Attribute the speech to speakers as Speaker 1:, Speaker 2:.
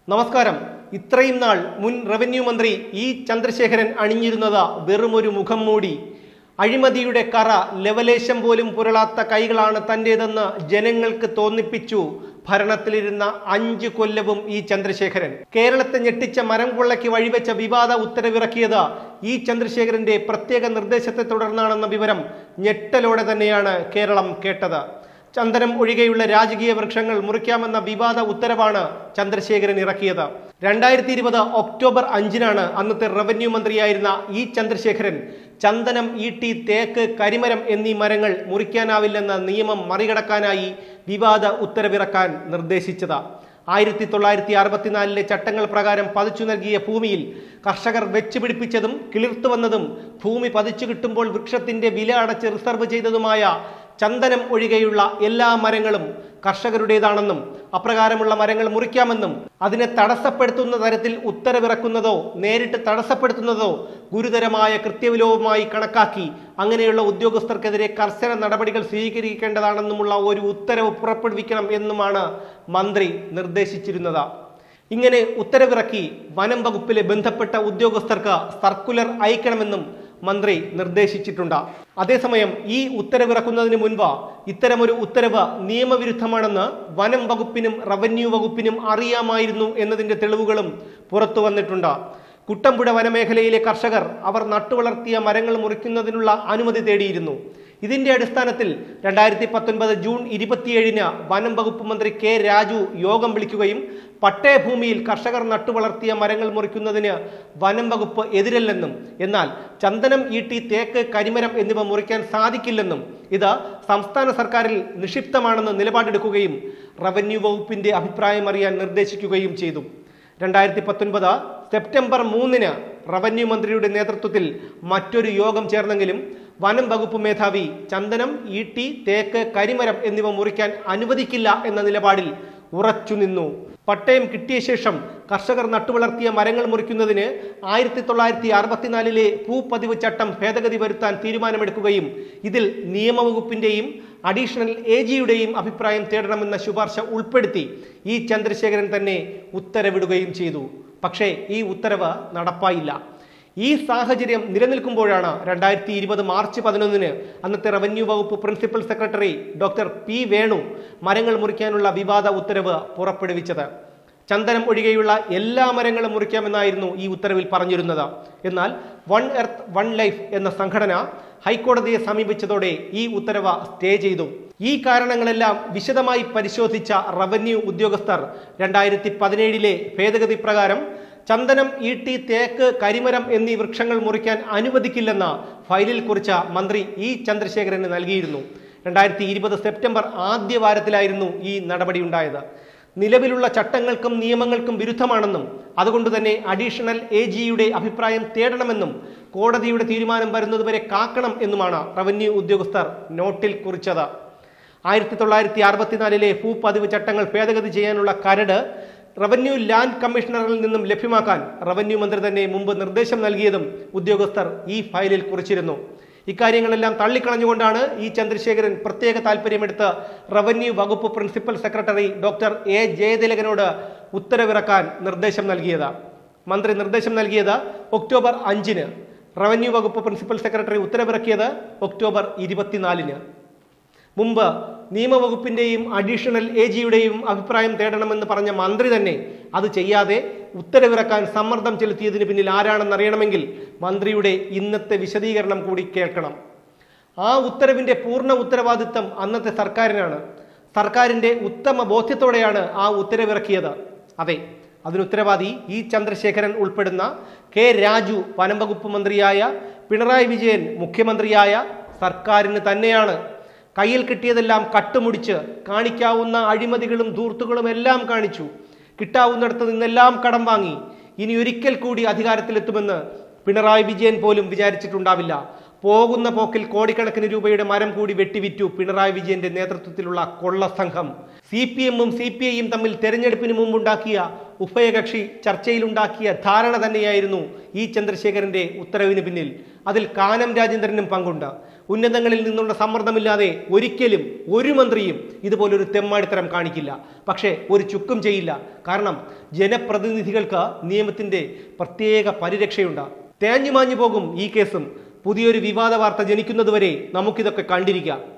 Speaker 1: നമസ്കാരം ഇത്രയും നാൾ മുൻ റവന്യൂ മന്ത്രി ഇ ചന്ദ്രശേഖരൻ അണിഞ്ഞിരുന്നത് വെറുമൊരു മുഖം മൂടി അഴിമതിയുടെ കറ ലെവലേശം പോലും പുരളാത്ത കൈകളാണ് തന്റേതെന്ന് ജനങ്ങൾക്ക് തോന്നിപ്പിച്ചു ഭരണത്തിലിരുന്ന അഞ്ചു കൊല്ലവും ഈ ചന്ദ്രശേഖരൻ കേരളത്തെ ഞെട്ടിച്ച മരം കൊള്ളയ്ക്ക് വഴിവെച്ച വിവാദ ഉത്തരവിറക്കിയത് ഈ ചന്ദ്രശേഖരന്റെ പ്രത്യേക നിർദ്ദേശത്തെ തുടർന്നാണെന്ന വിവരം ഞെട്ടലോടെ തന്നെയാണ് കേരളം കേട്ടത് ചന്ദനം ഒഴികെയുള്ള രാജകീയ വൃക്ഷങ്ങൾ മുറിക്കാമെന്ന വിവാദ ഉത്തരവാണ് ചന്ദ്രശേഖരൻ ഇറക്കിയത് രണ്ടായിരത്തി ഇരുപത് ഒക്ടോബർ അഞ്ചിനാണ് അന്നത്തെ റവന്യൂ മന്ത്രിയായിരുന്ന ഇ ചന്ദ്രശേഖരൻ ചന്ദനം ഈട്ടി തേക്ക് കരിമരം എന്നീ മരങ്ങൾ മുറിക്കാനാവില്ലെന്ന നിയമം മറികടക്കാനായി വിവാദ ഉത്തരവിറക്കാൻ നിർദ്ദേശിച്ചത് ആയിരത്തി തൊള്ളായിരത്തി അറുപത്തിനാലിലെ ചട്ടങ്ങൾ പ്രകാരം പതിച്ചു നൽകിയ ഭൂമിയിൽ കർഷകർ വെച്ചുപിടിപ്പിച്ചതും കിളിർത്തു വന്നതും ഭൂമി പതിച്ചു കിട്ടുമ്പോൾ വൃക്ഷത്തിന്റെ വില അടച്ച് റിസർവ് ചെയ്തതുമായ ചന്ദനം ഒഴികെയുള്ള എല്ലാ മരങ്ങളും കർഷകരുടേതാണെന്നും അപ്രകാരമുള്ള മരങ്ങൾ മുറിക്കാമെന്നും അതിനെ തടസ്സപ്പെടുത്തുന്ന തരത്തിൽ ഉത്തരവിറക്കുന്നതോ നേരിട്ട് തടസ്സപ്പെടുത്തുന്നതോ ഗുരുതരമായ കൃത്യവിലോപമായി കണക്കാക്കി അങ്ങനെയുള്ള ഉദ്യോഗസ്ഥർക്കെതിരെ കർശന നടപടികൾ സ്വീകരിക്കേണ്ടതാണെന്നുമുള്ള ഒരു ഉത്തരവ് പുറപ്പെടുവിക്കണം എന്നുമാണ് മന്ത്രി നിർദ്ദേശിച്ചിരുന്നത് ഇങ്ങനെ ഉത്തരവിറക്കി വനം വകുപ്പിലെ ബന്ധപ്പെട്ട ഉദ്യോഗസ്ഥർക്ക് സർക്കുലർ അയക്കണമെന്നും മന്ത്രി നിർദ്ദേശിച്ചിട്ടുണ്ട് അതേസമയം ഈ ഉത്തരവിറക്കുന്നതിന് മുൻപ് ഇത്തരമൊരു ഉത്തരവ് നിയമവിരുദ്ധമാണെന്ന് വനം വകുപ്പിനും റവന്യൂ വകുപ്പിനും അറിയാമായിരുന്നു എന്നതിന്റെ തെളിവുകളും പുറത്തു വന്നിട്ടുണ്ട് കുട്ടമ്പുഴ വനമേഖലയിലെ കർഷകർ അവർ നട്ടുവളർത്തിയ മരങ്ങൾ മുറിക്കുന്നതിനുള്ള അനുമതി തേടിയിരുന്നു ഇതിന്റെ അടിസ്ഥാനത്തിൽ രണ്ടായിരത്തി പത്തൊൻപത് ജൂൺ ഇരുപത്തിയേഴിന് വനം വകുപ്പ് മന്ത്രി കെ രാജു യോഗം വിളിക്കുകയും പട്ടയഭൂമിയിൽ കർഷകർ നട്ടുവളർത്തിയ മരങ്ങൾ മുറിക്കുന്നതിന് വനം വകുപ്പ് എതിരല്ലെന്നും എന്നാൽ ചന്ദനം ഈട്ടി തേക്ക് കരിമരം എന്നിവ മുറിക്കാൻ സാധിക്കില്ലെന്നും ഇത് സംസ്ഥാന സർക്കാരിൽ നിക്ഷിപ്തമാണെന്ന് നിലപാടെടുക്കുകയും റവന്യൂ വകുപ്പിന്റെ അഭിപ്രായം അറിയാൻ നിർദ്ദേശിക്കുകയും ചെയ്തു രണ്ടായിരത്തി പത്തൊൻപത് സെപ്റ്റംബർ മൂന്നിന് റവന്യൂ മന്ത്രിയുടെ നേതൃത്വത്തിൽ മറ്റൊരു യോഗം ചേർന്നെങ്കിലും വനം വകുപ്പ് മേധാവി ചന്ദനം ഈട്ടി തേക്ക് കരിമരം എന്നിവ മുറിക്കാൻ അനുവദിക്കില്ല എന്ന നിലപാടിൽ ഉറച്ചു നിന്നു പട്ടയം കിട്ടിയ ശേഷം കർഷകർ നട്ടുവളർത്തിയ മരങ്ങൾ മുറിക്കുന്നതിന് ആയിരത്തി തൊള്ളായിരത്തി അറുപത്തിനാലിലെ ഭൂപതിവ് ചട്ടം ഭേദഗതി വരുത്താൻ തീരുമാനമെടുക്കുകയും ഇതിൽ നിയമവകുപ്പിന്റെയും അഡീഷണൽ എ ജിയുടെയും അഭിപ്രായം തേടണമെന്ന ശുപാർശ ഉൾപ്പെടുത്തി ഈ ചന്ദ്രശേഖരൻ തന്നെ ഉത്തരവിടുകയും ചെയ്തു പക്ഷേ ഈ ഉത്തരവ് നടപ്പായില്ല ഈ സാഹചര്യം നിലനിൽക്കുമ്പോഴാണ് രണ്ടായിരത്തി ഇരുപത് മാർച്ച് പതിനൊന്നിന് അന്നത്തെ റവന്യൂ വകുപ്പ് principal secretary doctor P Venu മരങ്ങൾ മുറിക്കാനുള്ള വിവാദ ഉത്തരവ് പുറപ്പെടുവിച്ചത് ചന്ദനം ഒഴികെയുള്ള എല്ലാ മരങ്ങളും മുറിക്കാമെന്നായിരുന്നു ഈ ഉത്തരവിൽ പറഞ്ഞിരുന്നത് എന്നാൽ വൺ എർത്ത് വൺ ലൈഫ് എന്ന സംഘടന ഹൈക്കോടതിയെ സമീപിച്ചതോടെ ഈ ഉത്തരവ് സ്റ്റേ ചെയ്തു ഈ കാരണങ്ങളെല്ലാം വിശദമായി പരിശോധിച്ച റവന്യൂ ഉദ്യോഗസ്ഥർ രണ്ടായിരത്തി പതിനേഴിലെ ഭേദഗതി പ്രകാരം ചന്ദനം ഈട്ടി തേക്ക് കരിമരം എന്നീ വൃക്ഷങ്ങൾ മുറിക്കാൻ അനുവദിക്കില്ലെന്ന ഫയലിൽ കുറിച്ച മന്ത്രി ഇ ചന്ദ്രശേഖരന് നൽകിയിരുന്നു രണ്ടായിരത്തി ഇരുപത് സെപ്റ്റംബർ ആദ്യ വാരത്തിലായിരുന്നു ഈ നടപടി ഉണ്ടായത് നിലവിലുള്ള ചട്ടങ്ങൾക്കും നിയമങ്ങൾക്കും വിരുദ്ധമാണെന്നും അതുകൊണ്ട് തന്നെ അഡീഷണൽ എ ജിയുടെ അഭിപ്രായം തേടണമെന്നും കോടതിയുടെ തീരുമാനം വരുന്നതുവരെ കാക്കണം എന്നുമാണ് റവന്യൂ ഉദ്യോഗസ്ഥർ നോട്ടിൽ കുറിച്ചത് ആയിരത്തി തൊള്ളായിരത്തി അറുപത്തിനാലിലെ ഭൂപതിവ് ചട്ടങ്ങൾ ഭേദഗതി ചെയ്യാനുള്ള കരട് റവന്യൂ ലാൻഡ് കമ്മീഷണറിൽ നിന്നും ലഭ്യമാക്കാൻ റവന്യൂ മന്ത്രി തന്നെ മുമ്പ് നിർദ്ദേശം നൽകിയതും ഉദ്യോഗസ്ഥർ ഈ ഫയലിൽ കുറിച്ചിരുന്നു ഇക്കാര്യങ്ങളെല്ലാം തള്ളിക്കളഞ്ഞുകൊണ്ടാണ് ഈ ചന്ദ്രശേഖരൻ പ്രത്യേക താല്പര്യമെടുത്ത് റവന്യൂ വകുപ്പ് പ്രിൻസിപ്പൽ സെക്രട്ടറി ഡോക്ടർ എ ജയതിലകനോട് ഉത്തരവിറക്കാൻ നിർദ്ദേശം നൽകിയത് മന്ത്രി നിർദ്ദേശം നൽകിയത് ഒക്ടോബർ അഞ്ചിന് റവന്യൂ വകുപ്പ് പ്രിൻസിപ്പൽ സെക്രട്ടറി ഉത്തരവിറക്കിയത് ഒക്ടോബർ ഇരുപത്തിനാലിന് മുമ്പ് നിയമവകുപ്പിന്റെയും അഡീഷണൽ എ ജിയുടെയും അഭിപ്രായം തേടണമെന്ന് പറഞ്ഞ മന്ത്രി തന്നെ അത് ചെയ്യാതെ ഉത്തരവിറക്കാൻ സമ്മർദ്ദം ചെലുത്തിയതിന് പിന്നിൽ ആരാണെന്നറിയണമെങ്കിൽ മന്ത്രിയുടെ ഇന്നത്തെ വിശദീകരണം കൂടി കേൾക്കണം ആ ഉത്തരവിന്റെ പൂർണ്ണ ഉത്തരവാദിത്തം അന്നത്തെ സർക്കാരിനാണ് സർക്കാരിന്റെ ഉത്തമ ബോധ്യത്തോടെയാണ് ആ ഉത്തരവിറക്കിയത് അതെ അതിന് ഉത്തരവാദി ഇ ചന്ദ്രശേഖരൻ ഉൾപ്പെടുന്ന കെ രാജു വനം വകുപ്പ് മന്ത്രിയായ പിണറായി വിജയൻ മുഖ്യമന്ത്രിയായ സർക്കാരിന് തന്നെയാണ് കയ്യിൽ കിട്ടിയതെല്ലാം കട്ടുമുടിച്ച് കാണിക്കാവുന്ന അഴിമതികളും ധൂർത്തുകളും എല്ലാം കാണിച്ചു കിട്ടാവുന്നിടത്ത് നിന്നെല്ലാം കടം വാങ്ങി ഇനി ഒരിക്കൽ കൂടി അധികാരത്തിലെത്തുമെന്ന് പിണറായി വിജയൻ പോലും വിചാരിച്ചിട്ടുണ്ടാവില്ല പോകുന്ന പോക്കിൽ കോടിക്കണക്കിന് രൂപയുടെ മരം കൂടി വെട്ടിവിറ്റു പിണറായി വിജയന്റെ നേതൃത്വത്തിലുള്ള കൊള്ള സംഘം സി പി എമ്മും സി പി ഐയും തമ്മിൽ തെരഞ്ഞെടുപ്പിന് മുമ്പുണ്ടാക്കിയ ഉഭയകക്ഷി ചർച്ചയിലുണ്ടാക്കിയ ധാരണ തന്നെയായിരുന്നു ഈ ചന്ദ്രശേഖരന്റെ ഉത്തരവിന് പിന്നിൽ അതിൽ കാനം രാജേന്ദ്രനും പങ്കുണ്ട് ഉന്നതങ്ങളിൽ നിന്നുള്ള സമ്മർദ്ദമില്ലാതെ ഒരിക്കലും ഒരു മന്ത്രിയും ഇതുപോലൊരു തെമ്മാടിത്തരം കാണിക്കില്ല പക്ഷേ ഒരു ചുക്കും ചെയ്യില്ല കാരണം ജനപ്രതിനിധികൾക്ക് നിയമത്തിന്റെ പ്രത്യേക പരിരക്ഷയുണ്ട് തേഞ്ഞുമാഞ്ഞു പോകും ഈ കേസും പുതിയൊരു വിവാദ വാർത്ത ജനിക്കുന്നതുവരെ നമുക്കിതൊക്കെ കണ്ടിരിക്കാം